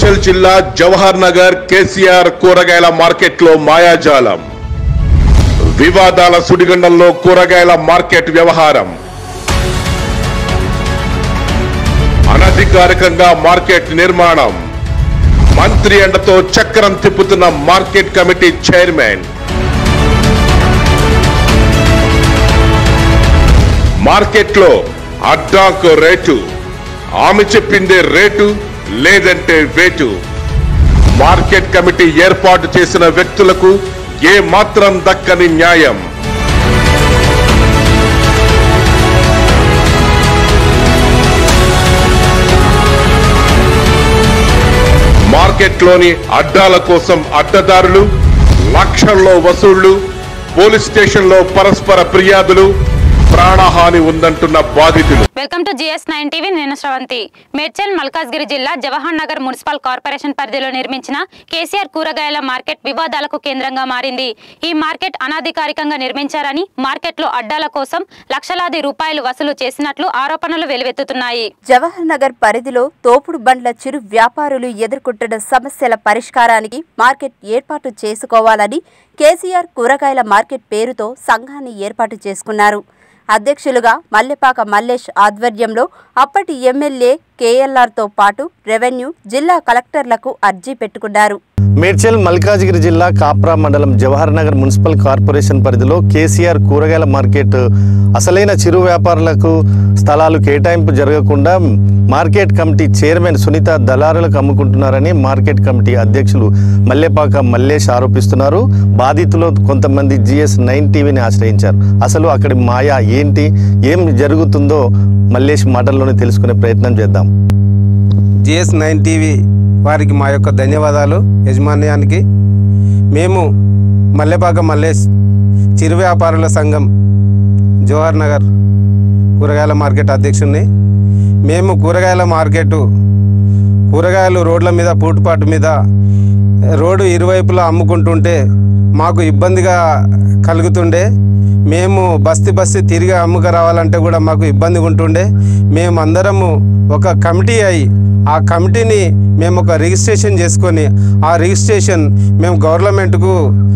మేడ్చల్ జిల్లా జవహర్ నగర్ కేసీఆర్ కూరగాయల మార్కెట్లో మాయాజాలం వివాదాల సుడిగుండంలో కూరగాయల మార్కెట్ వ్యవహారం అనధికారికంగా మార్కెట్ నిర్మాణం మంత్రి అండతో చక్రం తిప్పుతున్న మార్కెట్ కమిటీ చైర్మన్ మార్కెట్లో అడ్డాకు రేటు ఆమె చెప్పిందే రేటు లేదంటే వేటు మార్కెట్ కమిటీ ఏర్పాటు చేసిన వ్యక్తులకు ఏ మాత్రం దక్కని న్యాయం మార్కెట్లోని అడ్డాల కోసం అడ్డదారులు లక్షల్లో వసూళ్లు పోలీస్ స్టేషన్లో పరస్పర ఫిర్యాదులు ప్రాణహాని ఉందంటున్న బాధితులు welcome to G S nine TV నేను శ్రవంతి మేడ్చల్ మల్కాజ్గిరి జిల్లా జవహర్ నగర్ మున్సిపల్ కార్పొరేషన్ పరిధిలో నిర్మించిన కేసీఆర్ కూరగాయల మార్కెట్ వివాదాలకు కేంద్రంగా మారింది ఈ మార్కెట్ అనధికారికంగా నిర్మించారని మార్కెట్లో అడ్డాల కోసం లక్షలాది రూపాయలు వసూలు చేసినట్లు ఆరోపణలు వెలువెత్తుతున్నాయి జవహర్ నగర్ పరిధిలో తోపుడు బండ్ల చిరు వ్యాపారులు ఎదుర్కొంటున్న సమస్యల పరిష్కారానికి మార్కెట్ ఏర్పాటు చేసుకోవాలని కేసీఆర్ కూరగాయల మార్కెట్ పేరుతో సంఘాన్ని ఏర్పాటు చేసుకున్నారు అధ్యక్షులుగా మల్లెపాక మల్లేష్ ఆధ్వర్యంలో అప్పటి ఎమ్మెల్యే కేఎల్ఆర్తో పాటు రెవెన్యూ జిల్లా కలెక్టర్లకు అర్జీ పెట్టుకున్నారు మేడ్చల్ మల్కాజ్గిరి జిల్లా కాప్రా మండలం జవహర్ నగర్ మున్సిపల్ కార్పొరేషన్ పరిధిలో కేసీఆర్ కూరగాయల మార్కెట్ అసలైన చిరు వ్యాపారులకు స్థలాలు కేటాయింపు జరగకుండా మార్కెట్ కమిటీ చైర్మన్ సునీత దళారులకు అమ్ముకుంటున్నారని మార్కెట్ కమిటీ అధ్యక్షులు మల్లెపాక మల్లేష్ ఆరోపిస్తున్నారు బాధితులు కొంతమంది జిఎస్ నైన్ టీవీని ఆశ్రయించారు అసలు అక్కడి మాయా ఏంటి ఏం జరుగుతుందో మల్లేష్ మాటల్లోనే తెలుసుకునే ప్రయత్నం చేద్దాం జిఎస్ నైన్ టీవీ వారికి మా యొక్క ధన్యవాదాలు యజమాన్యానికి మేము మల్లెపాక మల్లేష్ చిరు వ్యాపారుల సంఘం జవహర్ నగర్ కూరగాయల మార్కెట్ అధ్యక్షుడిని మేము కూరగాయల మార్కెట్ కూరగాయలు రోడ్ల మీద పూటుపాటు మీద రోడ్డు ఇరువైపులా అమ్ముకుంటుంటే మాకు ఇబ్బందిగా కలుగుతుండే మేము బస్తీ బస్తీ తిరిగి అమ్ముక రావాలంటే కూడా మాకు ఇబ్బందిగా ఉంటుండే మేము అందరము ఒక కమిటీ అయి ఆ కమిటీని మేము ఒక రిజిస్ట్రేషన్ చేసుకొని ఆ రిజిస్ట్రేషన్ మేము గవర్నమెంట్కు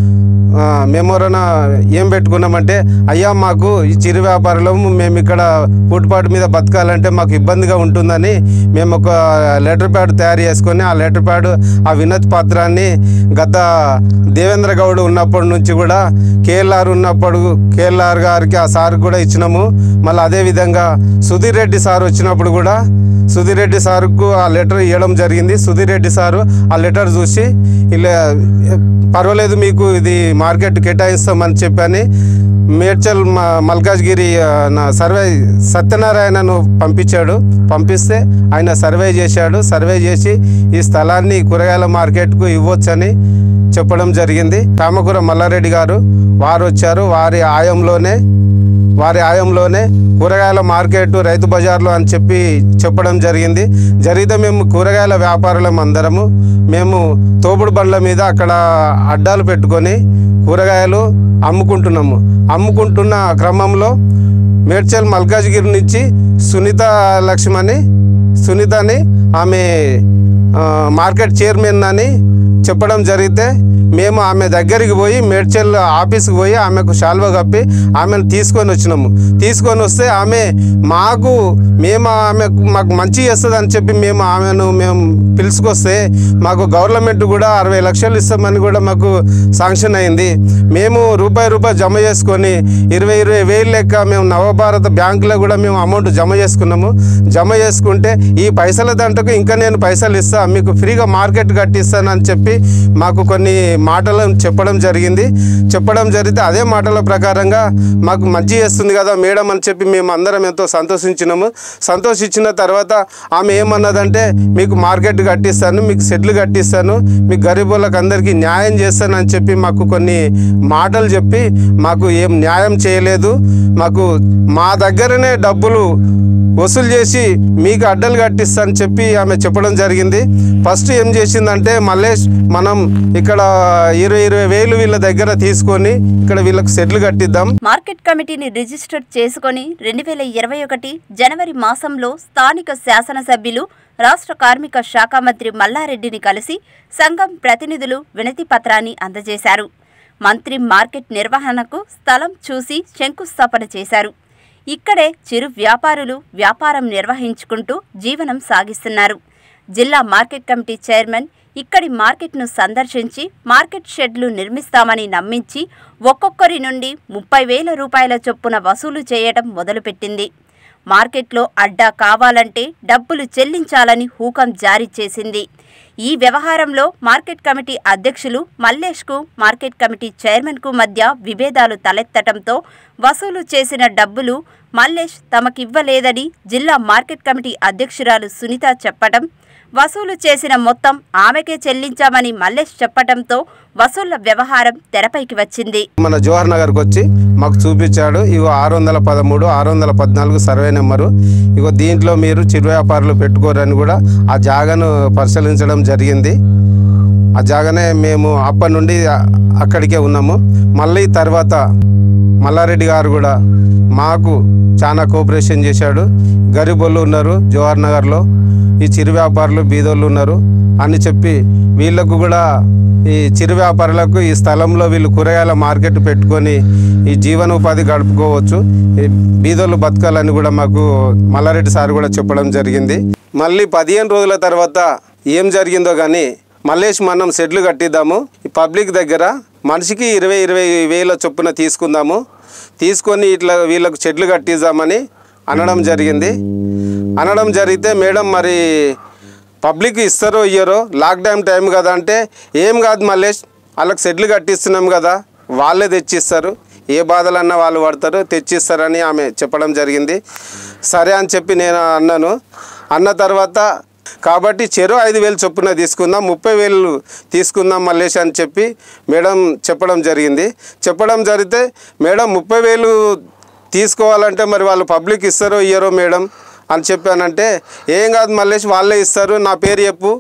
ఆ, మెమోరన ఏం పెట్టుకున్నామంటే అయ్యా మాకు ఈ చిరు వ్యాపారంలో మేము ఇక్కడ పూటపాటు మీద బతకాలంటే మాకు ఇబ్బందిగా ఉంటుందని మేము ఒక లెటర్ ప్యాడ్ తయారు చేసుకొని ఆ లెటర్ ప్యాడ్ ఆ వినతి పత్రాన్ని గత దేవేంద్ర గౌడ్ ఉన్నప్పటి నుంచి కూడా కేఎల్ఆర్ ఉన్నప్పుడు కేఎల్ఆర్ గారికి ఆ సార్ కూడా ఇచ్చినాము మళ్ళీ అదేవిధంగా సుధీర్ రెడ్డి సార్ వచ్చినప్పుడు కూడా సుధీర్ రెడ్డి సార్కు ఆ లెటర్ ఇవ్వడం జరిగింది సుధీర్ రెడ్డి సారు ఆ లెటర్ చూసి ఇలా పర్వాలేదు మీకు ఇది మార్కెట్ కేటాయిస్తామని చెప్పని మేడ్చల్ మ- మల్కాజ్గిరి ఆ, నా సర్వే సత్యనారాయణను పంపించాడు పంపిస్తే ఆయన సర్వే చేశాడు సర్వే చేసి ఈ స్థలాన్ని కూరగాయల మార్కెట్కు ఇవ్వొచ్చని చెప్పడం జరిగింది కామకూర మల్లారెడ్డి గారు వారు వచ్చారు వారి ఆయంలోనే వారి ఆయంలోనే కూరగాయల మార్కెట్ రైతు బజార్లు అని చెప్పి చెప్పడం జరిగింది జరిగితే మేము కూరగాయల వ్యాపారులం అందరము మేము తోపుడు బండ్ల మీద అక్కడ అడ్డాలు పెట్టుకొని కూరగాయలు అమ్ముకుంటున్నాము అమ్ముకుంటున్న క్రమంలో మేడ్చల్ మల్కాజ్గిరి నుంచి సునీత లక్ష్మణి సునీతని ఆమె ఆ, మార్కెట్ చైర్మన్ అని చెప్పడం జరిగితే మేము ఆమె దగ్గరికి పోయి మేడ్చల్ ఆఫీస్కి పోయి ఆమెకు శాల్వ కప్పి ఆమెను తీసుకొని వచ్చినాము తీసుకొని వస్తే ఆమె మాకు మేము ఆమె మాకు మంచి చేస్తుంది అని చెప్పి మేము ఆమెను మేము పిలుచుకొస్తే మాకు గవర్నమెంట్ కూడా అరవై లక్షలు ఇస్తామని కూడా మాకు శాంక్షన్ అయింది మేము రూపాయి రూపాయి జమ చేసుకొని ఇరవై ఇరవై వేలు లెక్క మేము నవభారత బ్యాంకులో కూడా మేము అమౌంట్ జమ చేసుకున్నాము జమ చేసుకుంటే ఈ పైసల దంటకు ఇంకా నేను పైసలు ఇస్తా మీకు ఫ్రీగా మార్కెట్ కట్టిస్తానని చెప్పి మాకు కొన్ని మాటలు చెప్పడం జరిగింది చెప్పడం జరిగితే అదే మాటల ప్రకారంగా మాకు మంచి చేస్తుంది కదా మేడం అని చెప్పి మేము అందరం ఎంతో సంతోషించినాము సంతోషించిన తర్వాత ఆమె ఏమన్నదంటే మీకు మార్కెట్ కట్టిస్తాను మీకు సెట్లు కట్టిస్తాను మీ గరీబులకు అందరికీ న్యాయం చేస్తానని చెప్పి మాకు కొన్ని మాటలు చెప్పి మాకు ఏం న్యాయం చేయలేదు మాకు మా దగ్గరనే డబ్బులు వసూలు చేసి మీకు అడ్డలు కట్టిస్తా అని చెప్పి ఆమె చెప్పడం జరిగింది ఫస్ట్ ఏం చేసిందంటే మల్లేష్ మనం ఇక్కడ ఇరవై ఇరవై వేలు వీళ్ళ దగ్గర తీసుకొని ఇక్కడ వీళ్ళకి సెట్లు కట్టిద్దాం మార్కెట్ కమిటీని రిజిస్టర్ చేసుకొని రెండు వేల ఇరవై ఒకటి జనవరి మాసంలో స్థానిక శాసనసభ్యులు రాష్ట్ర కార్మిక శాఖ మంత్రి మల్లారెడ్డిని కలిసి సంఘం ప్రతినిధులు వినతి పత్రాన్ని అందజేశారు మంత్రి మార్కెట్ నిర్వహణకు స్థలం చూసి శంకుస్థాపన చేశారు ఇక్కడే చిరు వ్యాపారులు వ్యాపారం నిర్వహించుకుంటూ జీవనం సాగిస్తున్నారు జిల్లా మార్కెట్ కమిటీ చైర్మన్ ఇక్కడి మార్కెట్ను సందర్శించి మార్కెట్ షెడ్లు నిర్మిస్తామని నమ్మించి ఒక్కొక్కరి నుండి ముప్పై వేల రూపాయల చొప్పున వసూలు చేయడం మొదలుపెట్టింది మార్కెట్లో అడ్డా కావాలంటే డబ్బులు చెల్లించాలని హూకం జారీ చేసింది ఈ వ్యవహారంలో మార్కెట్ కమిటీ అధ్యక్షులు మల్లేష్కు మార్కెట్ కమిటీ చైర్మన్కు మధ్య విభేదాలు తలెత్తటంతో వసూలు చేసిన డబ్బులు మల్లేష్ తమకివ్వలేదని జిల్లా మార్కెట్ కమిటీ అధ్యక్షురాలు సునీత చెప్పటం వసూలు చేసిన మొత్తం ఆమెకే చెల్లించామని మల్లేష్ చెప్పటంతో వసూళ్ల వ్యవహారం తెరపైకి వచ్చింది మన జవహర్ నగర్కి వచ్చి మాకు చూపించాడు ఇగో ఆరు వందల పదమూడు ఆరు వందల పద్నాలుగు సర్వే నెంబరు ఇగో దీంట్లో మీరు చిరు వ్యాపారులు పెట్టుకోరని కూడా ఆ జాగను పరిశీలించడం జరిగింది ఆ జాగనే మేము అప్పటి నుండి ఆ- అక్కడికే ఉన్నాము మళ్ళీ తర్వాత మల్లారెడ్డి గారు కూడా మాకు చాలా కోఆపరేషన్ చేశాడు గరీబోళ్ళు ఉన్నారు జవహర్ నగర్లో ఈ చిరు వ్యాపారులు బీదోళ్ళు ఉన్నారు అని చెప్పి వీళ్ళకు కూడా ఈ చిరు వ్యాపారులకు ఈ స్థలంలో వీళ్ళు కూరగాయల మార్కెట్ పెట్టుకొని ఈ జీవనోపాధి గడుపుకోవచ్చు ఈ బీదోళ్ళు బతకాలని కూడా మాకు మల్లారెడ్డి సార్ కూడా చెప్పడం జరిగింది మళ్ళీ పదిహేను రోజుల తర్వాత ఏం జరిగిందో కానీ మల్లేష్ మనం షెడ్లు కట్టిద్దాము ఈ పబ్లిక్ దగ్గర మనిషికి ఇరవై ఇరవై వేల చొప్పున తీసుకుందాము తీసుకొని ఇట్లా వీళ్ళకు షెడ్లు కట్టిద్దామని అనడం జరిగింది అనడం జరిగితే మేడం మరి పబ్లిక్ ఇస్తారో ఇయ్యరో లాక్డౌన్ టైం కదా అంటే ఏం కాదు మల్లేష్ వాళ్ళకి షెడ్లు కట్టిస్తున్నాం కదా వాళ్ళే తెచ్చిస్తారు ఏ బాధలన్నా వాళ్ళు పడతారు తెచ్చిస్తారని ఆమె చెప్పడం జరిగింది సరే అని చెప్పి నేను అన్నాను అన్న తర్వాత కాబట్టి చెరో ఐదు వేలు చొప్పున తీసుకుందాం ముప్పై వేలు తీసుకుందాం మల్లేష్ అని చెప్పి మేడం చెప్పడం జరిగింది చెప్పడం జరిగితే మేడం ముప్పై వేలు తీసుకోవాలంటే మరి వాళ్ళు పబ్లిక్ ఇస్తారో ఇయ్యరో మేడం అని చెప్పానంటే ఏం కాదు మల్లేష్ వాళ్ళే ఇస్తారు నా పేరు చెప్పు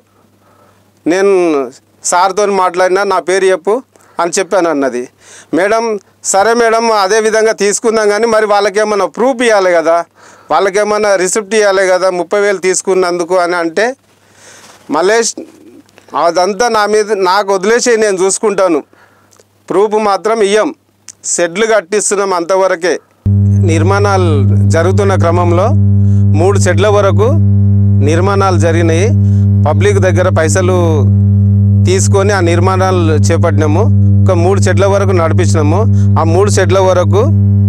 నేను సార్తో మాట్లాడినా నా పేరు చెప్పు అని చెప్పాను అన్నది మేడం సరే మేడం అదే విధంగా తీసుకుందాం కానీ మరి వాళ్ళకేమన్నా ప్రూఫ్ ఇవ్వాలి కదా వాళ్ళకేమన్నా రిసిప్ట్ ఇవ్వాలి కదా ముప్పై వేలు తీసుకున్నందుకు అని అంటే మల్లేష్ అదంతా నా మీద నాకు వదిలేసి నేను చూసుకుంటాను ప్రూఫ్ మాత్రం ఇయ్యం షెడ్లు కట్టిస్తున్నాం అంతవరకే నిర్మాణాలు జరుగుతున్న క్రమంలో మూడు షెడ్ల వరకు నిర్మాణాలు జరిగినాయి పబ్లిక్ దగ్గర పైసలు తీసుకొని ఆ నిర్మాణాలు చేపట్టినాము ఒక మూడు షెడ్ల వరకు నడిపించినాము ఆ మూడు షెడ్ల వరకు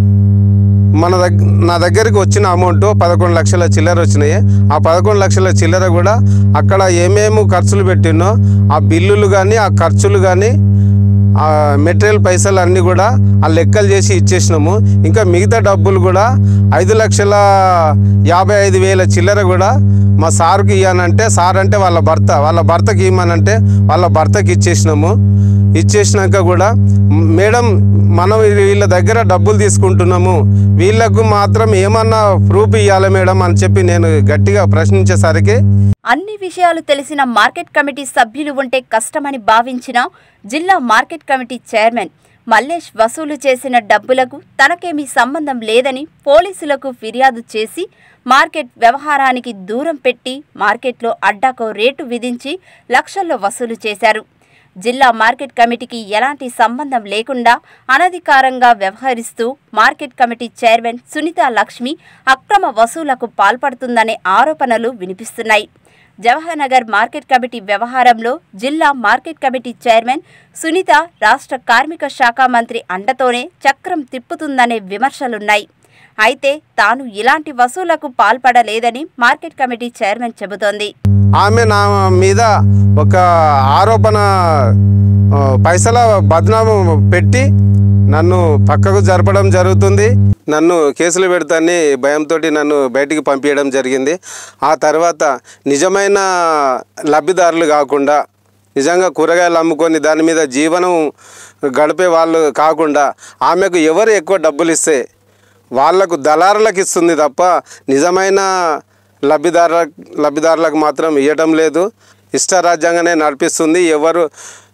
మన దగ్గర నా దగ్గరికి వచ్చిన అమౌంట్ పదకొండు లక్షల చిల్లర వచ్చినాయి ఆ పదకొండు లక్షల చిల్లర కూడా అక్కడ ఏమేమి ఖర్చులు పెట్టినో ఆ బిల్లులు కానీ ఆ ఖర్చులు కానీ ఆ మెటీరియల్ పైసలు అన్నీ కూడా ఆ లెక్కలు చేసి ఇచ్చేసినాము ఇంకా మిగతా డబ్బులు కూడా ఐదు లక్షల యాభై ఐదు వేల చిల్లర కూడా మా సార్కి ఇవ్వనంటే సార్ అంటే వాళ్ళ భర్త వాళ్ళ భర్తకి ఇవ్వమనంటే వాళ్ళ భర్తకి ఇచ్చేసినాము ఇచ్చేసినాక కూడా "మ్, మేడం మనం వీళ్ళ దగ్గర డబ్బులు తీసుకుంటున్నాము వీళ్ళకు మాత్రం ఏమన్నా ప్రూఫ్ ఇవ్వాలి మేడం అని చెప్పి నేను గట్టిగా ప్రశ్నించేసరికి అన్ని విషయాలు తెలిసిన మార్కెట్ కమిటీ సభ్యులు ఉంటే కష్టమని భావించిన జిల్లా మార్కెట్ కమిటీ చైర్మన్ మల్లేష్ వసూలు చేసిన డబ్బులకు తనకేమీ సంబంధం లేదని పోలీసులకు ఫిర్యాదు చేసి మార్కెట్ వ్యవహారానికి దూరం పెట్టి మార్కెట్లో అడ్డాకో రేటు విధించి లక్షల్లో వసూలు చేశారు జిల్లా మార్కెట్ కమిటీకి ఎలాంటి సంబంధం లేకుండా అనధికారంగా వ్యవహరిస్తూ market committee chairman Sunitha Lakshmi అక్రమ వసూలకు పాల్పడుతుందనే ఆరోపణలు వినిపిస్తున్నాయి జవహర్నగర్ మార్కెట్ కమిటీ వ్యవహారంలో జిల్లా మార్కెట్ కమిటీ చైర్మన్ సునీత రాష్ట్ర కార్మిక శాఖ మంత్రి అండతోనే చక్రం తిప్పుతుందనే విమర్శలున్నాయి అయితే తాను ఇలాంటి వసూలకు పాల్పడలేదని మార్కెట్ కమిటీ చైర్మన్ చెబుతోంది ఆమె నా మీద ఒక ఆరోపణ ఆ, పైసల బద్నామం పెట్టి నన్ను పక్కకు జరపడం జరుగుతుంది నన్ను కేసులు పెడతాని భయంతో నన్ను బయటికి పంపించడం జరిగింది ఆ తర్వాత నిజమైన లబ్ధిదారులు కాకుండా నిజంగా కూరగాయలు అమ్ముకొని దాని మీద జీవనం గడిపే వాళ్ళు కాకుండా ఆమెకు ఎవరు ఎక్కువ డబ్బులు ఇస్తే వాళ్లకు దళారులకు ఇస్తుంది తప్ప నిజమైన లబ్ధిదారుల లబ్ధిదారులకు మాత్రం ఇవ్వటం లేదు ఇష్టారాజ్యంగానే నడిపిస్తుంది ఎవరు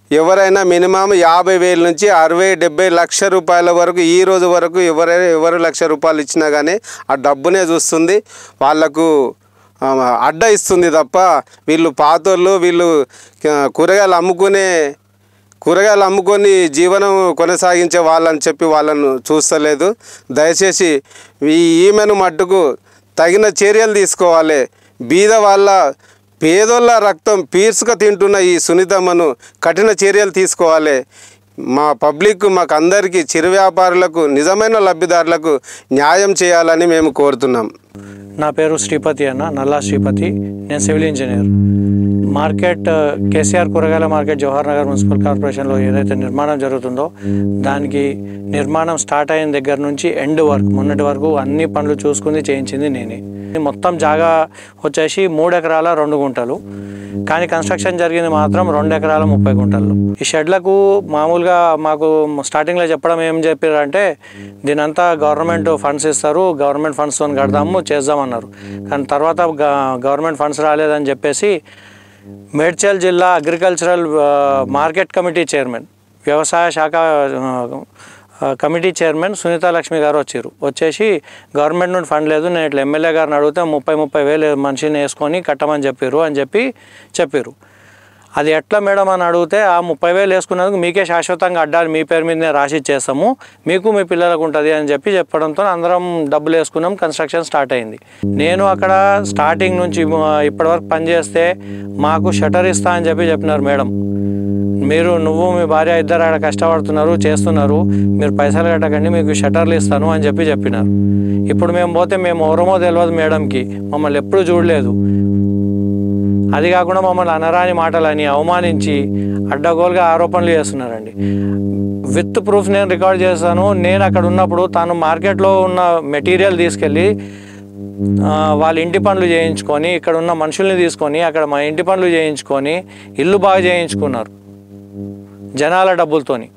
ఎవరైనా మినిమం యాభై వేల నుంచి అరవై డెబ్బై లక్ష రూపాయల వరకు ఈ రోజు వరకు ఎవరైనా ఎవరు లక్ష రూపాయలు ఇచ్చినా కానీ ఆ డబ్బునే చూస్తుంది వాళ్ళకు ఆ, అడ్డ ఇస్తుంది తప్ప వీళ్ళు పాతోళ్ళు వీళ్ళు ఆ, కూరగాయలు అమ్ముకునే కూరగాయలు అమ్ముకొని జీవనం కొనసాగించే వాళ్ళని చెప్పి వాళ్ళను చూస్తలేదు దయచేసి ఈ ఈమెను మట్టుకు తగిన చర్యలు తీసుకోవాలి బీద వాళ్ళ పేదోళ్ళ రక్తం పీల్చుక తింటున్న ఈ సునీతమ్మను కఠిన చర్యలు తీసుకోవాలి మా పబ్లిక్ మాకు అందరికీ చిరు వ్యాపారులకు నిజమైన లబ్ధిదారులకు న్యాయం చేయాలని మేము కోరుతున్నాం నా పేరు శ్రీపతి అన్న నల్లా శ్రీపతి నేను సివిల్ ఇంజనీర్ మార్కెట్ ఆ, కేసీఆర్ కూరగాయల మార్కెట్ జవహర్ నగర్ మున్సిపల్ కార్పొరేషన్లో ఏదైతే నిర్మాణం జరుగుతుందో దానికి నిర్మాణం స్టార్ట్ అయిన దగ్గర నుంచి ఎండ్ వరకు మొన్నటి వరకు అన్ని పనులు చూసుకుంది చేయించింది నేనే మొత్తం జాగా వచ్చేసి మూడు ఎకరాల రెండు గుంటలు కానీ కన్స్ట్రక్షన్ జరిగింది మాత్రం రెండు ఎకరాల ముప్పై గుంటలు ఈ షెడ్లకు మామూలుగా మాకు స్టార్టింగ్లో చెప్పడం ఏం చెప్పారంటే దీనంతా గవర్నమెంట్ ఫండ్స్ ఇస్తారు గవర్నమెంట్ ఫండ్స్తో కడదాము చేద్దామన్నారు కానీ తర్వాత గ- గవర్నమెంట్ ఫండ్స్ రాలేదని చెప్పేసి మేడ్చల్ జిల్లా అగ్రికల్చరల్ ఆ, మార్కెట్ కమిటీ చైర్మన్ వ్యవసాయ శాఖ ఆ, ఆ, కమిటీ చైర్మన్ సునీతా లక్ష్మి గారు వచ్చారు వచ్చేసి గవర్నమెంట్ నుండి ఫండ్ లేదు నేను ఇట్లా ఎమ్మెల్యే గారిని అడిగితే ముప్పై ముప్పై వేలు మనిషిని వేసుకొని కట్టమని చెప్పారు అని చెప్పి చెప్పారు అది ఎట్లా మేడం అని అడిగితే ఆ ముప్పై వేలు వేసుకున్నందుకు మీకే శాశ్వతంగా అడ్డాలు మీ పేరు మీదనే రాసి ఇచ్చేస్తాము మీకు మీ పిల్లలకు ఉంటుంది అని చెప్పి చెప్పడంతో అందరం డబ్బులు వేసుకున్నాం కన్స్ట్రక్షన్ స్టార్ట్ అయింది నేను అక్కడ స్టార్టింగ్ నుంచి ఆ, ఇప్పటివరకు పనిచేస్తే మాకు షటర్ ఇస్తా అని చెప్పి చెప్పినారు మేడం మీరు నువ్వు మీ భార్య ఇద్దరు ఆడ కష్టపడుతున్నారు చేస్తున్నారు మీరు పైసలు కట్టకండి మీకు షటర్లు ఇస్తాను అని చెప్పి చెప్పినారు ఇప్పుడు మేము పోతే మేము ఎవరమో తెలియదు మేడంకి మమ్మల్ని ఎప్పుడు చూడలేదు అది కాకుండా మమ్మల్ని అనరాని మాటలని అవమానించి అడ్డగోలుగా ఆరోపణలు చేస్తున్నారండి విత్ ప్రూఫ్ నేను రికార్డ్ చేశాను నేను అక్కడ ఉన్నప్పుడు తాను మార్కెట్లో ఉన్న మెటీరియల్ తీసుకెళ్ళి ఆ, వాళ్ళ ఇంటి పనులు చేయించుకొని ఇక్కడ ఉన్న మనుషుల్ని తీసుకొని అక్కడ మా ఇంటి పనులు చేయించుకొని ఇల్లు బాగా చేయించుకున్నారు జనాల డబ్బులతోని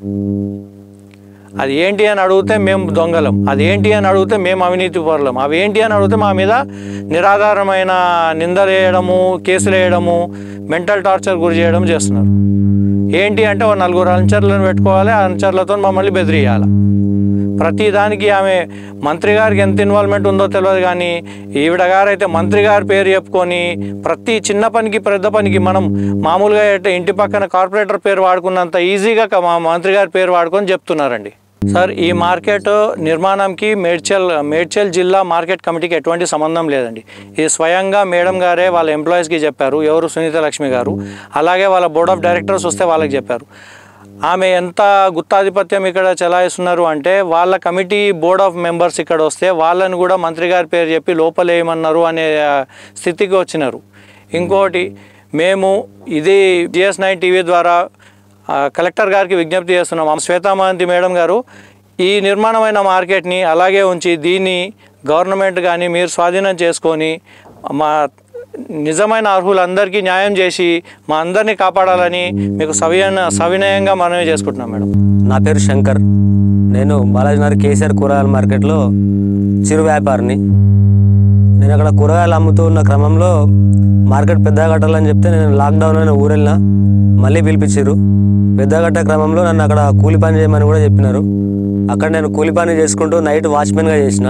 అది ఏంటి అని అడిగితే మేము దొంగలం అది ఏంటి అని అడిగితే మేము అవినీతి పరులం అవి ఏంటి అని అడిగితే మా మీద నిరాధారమైన నిందలు వేయడము కేసులు వేయడము మెంటల్ టార్చర్ గురి చేయడం చేస్తున్నారు ఏంటి అంటే ఓ నలుగురు అనుచరులను పెట్టుకోవాలి ఆ అనుచరులతో మమ్మల్ని బెదిరియాలి ప్రతి దానికి ఆమె మంత్రి గారికి ఎంత ఇన్వాల్వ్మెంట్ ఉందో తెలియదు కానీ ఈవిడ గారు అయితే మంత్రి గారి పేరు చెప్పుకొని ప్రతి చిన్న పనికి పెద్ద పనికి మనం మామూలుగా అయితే ఇంటి పక్కన కార్పొరేటర్ పేరు వాడుకున్నంత ఈజీగా క- మా మంత్రి గారి పేరు వాడుకొని చెప్తున్నారండి సార్ ఈ మార్కెట్ నిర్మాణంకి మేడ్చల్ మేడ్చల్ జిల్లా మార్కెట్ కమిటీకి ఎటువంటి సంబంధం లేదండి ఇది స్వయంగా మేడం గారే వాళ్ళ ఎంప్లాయీస్కి చెప్పారు ఎవరు సునీత లక్ష్మి గారు అలాగే వాళ్ళ బోర్డ్ ఆఫ్ డైరెక్టర్స్ వస్తే వాళ్ళకి చెప్పారు ఆమె ఎంత గుత్తాధిపత్యం ఇక్కడ చెలాయిస్తున్నారు అంటే వాళ్ళ కమిటీ బోర్డ్ ఆఫ్ మెంబర్స్ ఇక్కడ వస్తే వాళ్ళని కూడా మంత్రి గారి పేరు చెప్పి లోపలేయమన్నారు అనే ఆ, స్థితికి వచ్చినారు ఇంకోటి మేము ఇది జిఎస్ నైన్ టీవీ ద్వారా ఆ, కలెక్టర్ గారికి విజ్ఞప్తి చేస్తున్నాం ఆమె శ్వేతామహంతి మేడం గారు ఈ నిర్మాణమైన మార్కెట్ని అలాగే ఉంచి దీన్ని గవర్నమెంట్ కానీ మీరు స్వాధీనం చేసుకొని మా నిజమైన అర్హులందరికీ న్యాయం చేసి మా అందరినీ కాపాడాలని మీకు సవిన సవినయంగా మనవి చేసుకుంటున్నాం మేడం నా పేరు శంకర్ నేను బాలాజీనగర్ కేసీఆర్ కూరగాయల మార్కెట్లో చిరు వ్యాపారిని నేను అక్కడ కూరగాయలు అమ్ముతూ ఉన్న క్రమంలో మార్కెట్ పెద్దగా కట్టాలని చెప్తే నేను లాక్డౌన్ అయిన ఊరెళ్ళిన మళ్ళీ పిలిపించారు పెద్దగా కట్టే క్రమంలో నన్ను అక్కడ కూలి పని చేయమని కూడా చెప్పినారు అక్కడ నేను కూలి పని చేసుకుంటూ నైట్ వాచ్మెన్గా చేసిన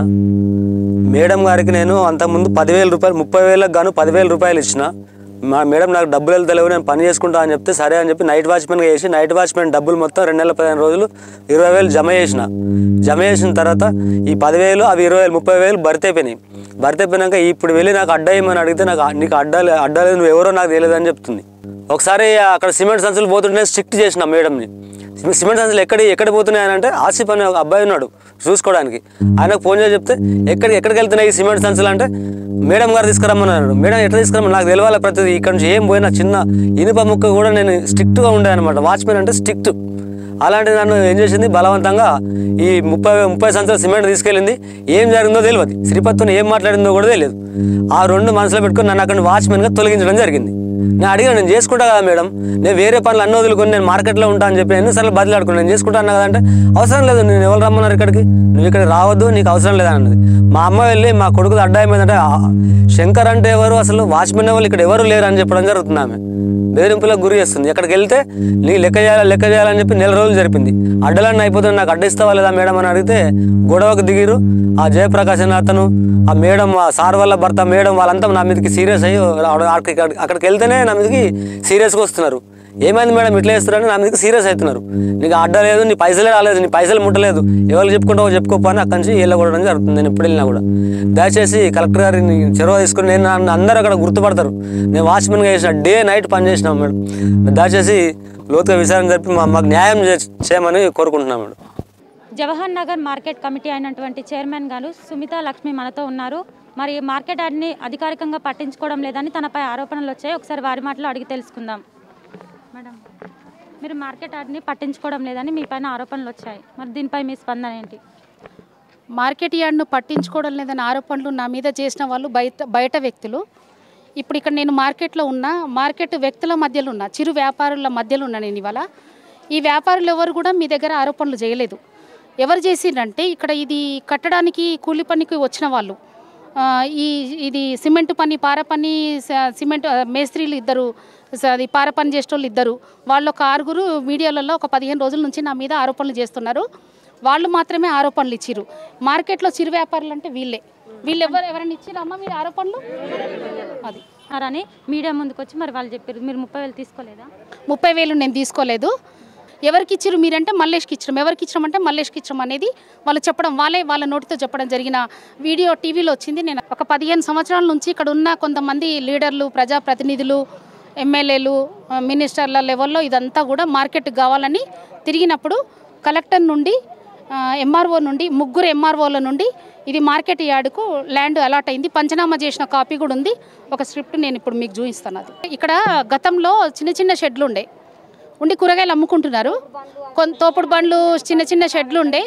మేడం గారికి నేను అంతకుముందు పదివేల రూపాయలు ముప్పై వేలకు గాను పదివేల రూపాయలు ఇచ్చిన మా మేడం నాకు డబ్బులు వెళ్తలేవు నేను పని చేసుకుంటా అని చెప్తే సరే అని చెప్పి నైట్ వాచ్మెన్గా చేసి నైట్ వాచ్మెన్ డబ్బులు మొత్తం రెండు నెలల పదిహేను రోజులు ఇరవై వేలు జమ చేసిన జమ చేసిన తర్వాత ఈ పదివేలు అవి ఇరవై వేలు ముప్పై వేలు భర్తీ అయిపోయినాయి భర్తీ అయిపోయినాక ఇప్పుడు వెళ్ళి నాకు అడ్డా ఇమ్మని అడిగితే నాకు నీకు అడ్డా లే- అడ్డా లేదు నువ్వు ఎవరో నాకు తెలియదు అని చెప్తుంది ఒకసారి అక్కడ సిమెంట్ సంచులు పోతుంటే స్ట్రిక్ట్ చేసిన మేడంని సిమె- సిమెంట్ సంచులు ఎక్కడి ఎక్కడ పోతున్నాయి అని అంటే ఆసిఫ్ అనే ఒక అబ్బాయి ఉన్నాడు చూసుకోవడానికి ఆయనకు ఫోన్ చేసి చెప్తే ఎక్కడికి ఎక్కడికి వెళ్తున్నాయి ఈ సిమెంట్ సంచులు అంటే మేడం గారు తీసుకురమ్మన్నారు మేడం ఎట్లా తీసుకురమ్మని నాకు తెలియాలి ప్రతిదీ ఇక్కడ నుంచి ఏం పోయినా చిన్న ఇనుప ముక్క కూడా నేను స్ట్రిక్ట్గా ఉండే అనమాట వాచ్మెన్ అంటే స్ట్రిక్ట్ అలాంటి నన్ను ఏం చేసింది బలవంతంగా ఈ ముప్పై ముప్పై సంవత్సరాల సిమెంట్ తీసుకెళ్ళింది ఏం జరిగిందో తెలియదు శ్రీపత్తుని ఏం మాట్లాడిందో కూడా తెలియదు ఆ రెండు మనసులో పెట్టుకొని నన్ను అక్కడ వాచ్మెన్గా తొలగించడం జరిగింది నేను అడిగాను నేను చేసుకుంటా కదా మేడం నేను వేరే పనులు అన్ని వదులుకొని నేను మార్కెట్లో ఉంటా అని చెప్పి ఎన్నిసార్లు బదిలాడుకున్నాను నేను చేసుకుంటా అన్నా కదా అంటే అవసరం లేదు నేను ఎవరు రమ్మన్నారు ఇక్కడికి నువ్వు ఇక్కడ రావద్దు నీకు అవసరం లేదు అన్నది మా అమ్మ వెళ్ళి మా కొడుకు అడ్డా ఏమైందంటే "ఆ, శంకర్ అంటే ఎవరు అసలు వాచ్మెన్ వాళ్ళు ఇక్కడ ఎవరు లేరు అని చెప్పడం జరుగుతుంది ఆమె బెదిరింపులకు గురి చేస్తుంది ఎక్కడికి వెళ్తే నీ లెక్క చేయాలి లెక్క చేయాలని చెప్పి నెల రోజులు జరిపింది అడ్డలన్నీ అయిపోతుంది నాకు అడ్డ ఇస్తావా లేదా మేడం అని అడిగితే గొడవకు దిగిరు ఆ జయప్రకాశ్ అనే అతను ఆ మేడం ఆ సార్ వాళ్ళ భర్త మేడం వాళ్ళంతా నా మీదకి సీరియస్ అయ్యి రావడం- అక్కడికి అక్కడికి వెళ్తేనే నా మీదకి సీరియస్గా వస్తున్నారు ఏమైంది మేడం ఇట్లా చేస్తున్నారని నా మీదకి సీరియస్ అవుతున్నారు నీకు అడ్డ లేదు నీ పైసలే రాలేదు నీ పైసలు ముట్టలేదు ఎవరు చెప్పుకుంటావో చెప్పుకోపో అని అక్కడి నుంచి వెళ్ళకూడడం జరుగుతుంది నేను ఎప్పుడు వెళ్ళినా కూడా దయచేసి కలెక్టర్ గారిని చొరవ తీసుకుని నేను నన్ను అందరూ అక్కడ గుర్తుపడతారు నేను వాచ్మెన్గా చేసిన డే నైట్ పని చేసినాం మేడం దయచేసి లోతుగా విచారణ జరిపి మా మాకు న్యాయం చే- చేయమని కోరుకుంటున్నాం madam Jawahar Nagar market committee అయినటువంటి చైర్మన్ గారు సుమిత లక్ష్మి మనతో ఉన్నారు మరి మార్కెట్ యార్డ్ని అధికారికంగా పట్టించుకోవడం లేదని తనపై ఆరోపణలు వచ్చాయి ఒకసారి వారి మాటలో అడిగి తెలుసుకుందాం మేడం మీరు మార్కెట్ యార్డ్ని పట్టించుకోవడం లేదని మీ పైన ఆరోపణలు వచ్చాయి మరి దీనిపై మీ స్పందన ఏంటి మార్కెట్ యార్డ్ను పట్టించుకోవడం లేదని ఆరోపణలు నా మీద చేసిన వాళ్ళు బయట బయట వ్యక్తులు ఇప్పుడు ఇక్కడ నేను మార్కెట్లో ఉన్నా మార్కెట్ వ్యక్తుల మధ్యలో ఉన్నా చిరు వ్యాపారుల మధ్యలో ఉన్నా నేను ఇవాళ ఈ వ్యాపారులు ఎవరు కూడా మీ దగ్గర ఆరోపణలు చేయలేదు ఎవరు చేసిండ్రంటే ఇక్కడ ఇది కట్టడానికి కూలి పనికి వచ్చిన వాళ్ళు ఆ, ఈ ఇది సిమెంట్ పని పార పని స- సిమెంట్ ఆ, మేస్త్రీలు ఇద్దరు స- అది పార పని చేసేటోళ్ళు ఇద్దరు వాళ్ళు ఒక ఆరుగురు మీడియాలలో ఒక పదిహేను రోజుల నుంచి నా మీద ఆరోపణలు చేస్తున్నారు వాళ్ళు మాత్రమే ఆరోపణలు ఇచ్చిరు మార్కెట్లో చిరు వ్యాపారులు అంటే వీళ్ళే వీళ్ళు ఎవరు ఎవరైనా ఇచ్చిరమ్మా మీరు ఆరోపణలు అది అని మీడియా ముందుకు వచ్చి మరి వాళ్ళు చెప్పారు మీరు ముప్పై వేలు తీసుకోలేదా ముప్పై వేలు నేను తీసుకోలేదు ఎవరికి ఇచ్చిరు మీరంటే మల్లేష్కి ఇచ్చడం ఎవరికి ఇచ్చడం అంటే మల్లేష్కి ఇచ్చడం అనేది వాళ్ళు చెప్పడం వాళ్ళే వాళ్ళ నోటితో చెప్పడం జరిగిన వీడియో టీవీలో వచ్చింది నేను ఒక పదిహేను సంవత్సరాల నుంచి ఇక్కడ ఉన్న కొంతమంది లీడర్లు ప్రజాప్రతినిధులు ఎమ్మెల్యేలు ఆ, మినిస్టర్ల లెవెల్లో ఇదంతా కూడా మార్కెట్ కావాలని తిరిగినప్పుడు కలెక్టర్ నుండి ఎంఆర్ఓ నుండి ముగ్గురు ఎంఆర్ఓల నుండి ఇది మార్కెట్ యార్డుకు ల్యాండ్ అలాట్ అయింది పంచనామా చేసిన కాపీ కూడా ఉంది ఒక స్క్రిప్ట్ నేను ఇప్పుడు మీకు చూపిస్తాను అది ఇక్కడ గతంలో చిన్న చిన్న షెడ్లు ఉండే ఉండి కూరగాయలు అమ్ముకుంటున్నారు కొంత తోపుడు బండ్లు చిన్న చిన్న షెడ్లు ఉండే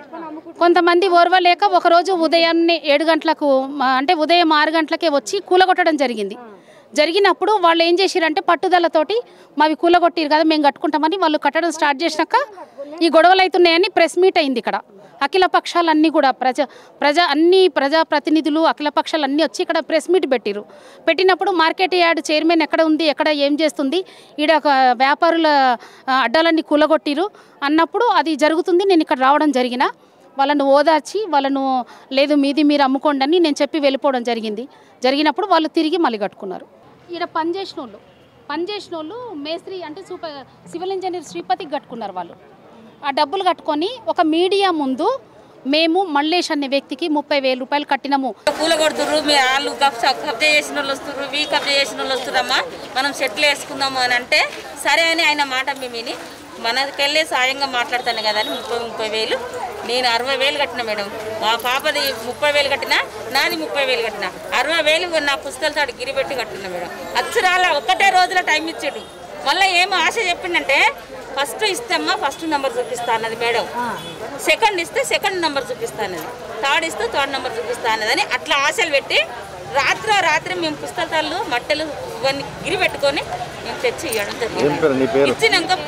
కొంతమంది ఓర్వలేక ఒకరోజు ఉదయాన్నే ఏడు గంటలకు మా- అంటే ఉదయం ఆరు గంటలకే వచ్చి కూలగొట్టడం జరిగింది జరిగినప్పుడు వాళ్ళు ఏం చేసిరంటే పట్టుదలతోటి మావి కూలగొట్టిరు కదా మేము కట్టుకుంటామని వాళ్ళు కట్టడం స్టార్ట్ చేసినాక ఈ గొడవలు అవుతున్నాయని ప్రెస్ మీట్ అయింది ఇక్కడ అఖిల పక్షాలన్నీ కూడా ప్రజా ప్రజా అన్ని ప్రజా ప్రతినిధులు అఖిల పక్షాలు అన్నీ వచ్చి ఇక్కడ ప్రెస్ మీట్ పెట్టిరు పెట్టినప్పుడు మార్కెట్ యార్డ్ చైర్మన్ ఎక్కడ ఉంది ఎక్కడ ఏం చేస్తుంది ఈడ ఒక వ్యాపారుల ఆ, అడ్డాలన్నీ కూలగొట్టిరు అన్నప్పుడు అది జరుగుతుంది నేను ఇక్కడ రావడం జరిగిన వాళ్ళను ఓదార్చి వాళ్ళను లేదు మీది మీరు అమ్ముకోండి అని నేను చెప్పి వెళ్ళిపోవడం జరిగింది జరిగినప్పుడు వాళ్ళు తిరిగి మళ్ళీ కట్టుకున్నారు ఈడ పని చేసిన వాళ్ళు పని చేసిన వాళ్ళు మేస్త్రి అంటే సూపర్ సివిల్ ఇంజనీర్ శ్రీపతికి కట్టుకున్నారు వాళ్ళు ఆ డబ్బులు కట్టుకొని ఒక మీడియా ముందు మేము మల్లేష్ అనే వ్యక్తికి ముప్పై వేల రూపాయలు కట్టినాము పూల కొడుతుర్రు మీ వాళ్ళు కబ్జా కబ్జా చేసిన వాళ్ళు వస్తుర్రు వీ కబ్జా చేసిన వాళ్ళు వస్తురమ్మా మనం సెటిల్ వేసుకుందాము అని అంటే సరే అని ఆయన మాట మేము విని మనకెళ్ళే సాయంగా మాట్లాడతాను కదా అని ముప్పై ముప్పై వేలు నేను అరవై వేలు కట్టిన మేడం మా పాపది ముప్పై వేలు కట్టిన నాది ముప్పై వేలు కట్టిన అరవై వేలు నా పుస్తకాలతో గిరిపెట్టి కట్టిన మేడం అచ్చురాల ఒక్కటే రోజుల టైం ఇచ్చాడు మళ్ళీ ఏం ఆశ చెప్పిండంటే ఫస్ట్ ఇస్తామ్మా ఫస్ట్ నెంబర్ చూపిస్తా అన్నది మేడం సెకండ్ ఇస్తే సెకండ్ నెంబర్ చూపిస్తా అన్నది థర్డ్ ఇస్తే థర్డ్ నెంబర్ చూపిస్తా అన్నది అని అట్లా ఆశలు పెట్టి రాత్రి రాత్రి మేము పుస్తకాలు మట్టెలు ఇవన్నీ గిరి పెట్టుకొని మేము తెచ్చి ఇవ్వడం ఏం పేరు నీ పేరు? జరిగింది ఇచ్చినాక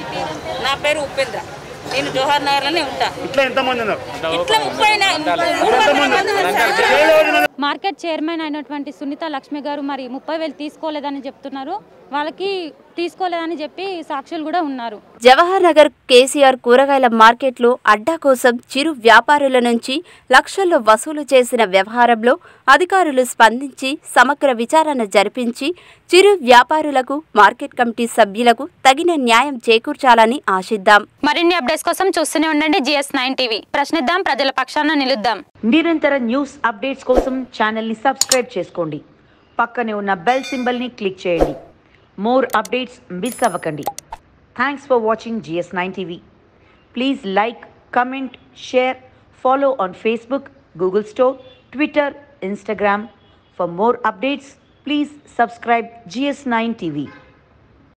నా పేరు ఉపేంద్ర నేను జవహర్ నగర్లోనే ఉంటా ఇట్లా ఎంతమంది ఉన్నారు ఇట్లా ముప్పై నా- మూడు వందల మంది ఉన్నారు సార్. మార్కెట్ చైర్మన్ అయినటువంటి సునీత లక్ష్మి గారు మరి ముప్పై వేలు తీసుకోలేదని చెప్తున్నారు వాళ్ళకి తీసుకోలేదని చెప్పి సాక్షులు కూడా ఉన్నారు జవహర్ నగర్ కేసీఆర్ కూరగాయల మార్కెట్లో అడ్డా కోసం చిరు వ్యాపారుల నుంచి లక్షల్లో వసూలు చేసిన వ్యవహారంలో అధికారులు స్పందించి సమగ్ర విచారణ జరిపించి చిరు వ్యాపారులకు మార్కెట్ కమిటీ సభ్యులకు తగిన న్యాయం చేకూర్చాలని ఆశిద్దాం మరిన్ని అప్డేట్స్ కోసం చూస్తూనే ఉండండి జిఎస్ నైన్ టీవీ ప్రశ్నిద్దాం ప్రజల పక్షాన నిలుద్దాం నిరంతర న్యూస్ అప్డేట్స్ కోసం ఛానల్ని సబ్స్క్రైబ్ చేసుకోండి పక్కనే ఉన్న బెల్ సింబల్ని క్లిక్ చేయండి మోర్ అప్డేట్స్ మిస్ అవ్వకండి thanks for watching G S nine TV please like comment share follow on Facebook Google store Twitter Instagram for more updates please subscribe G S nine TV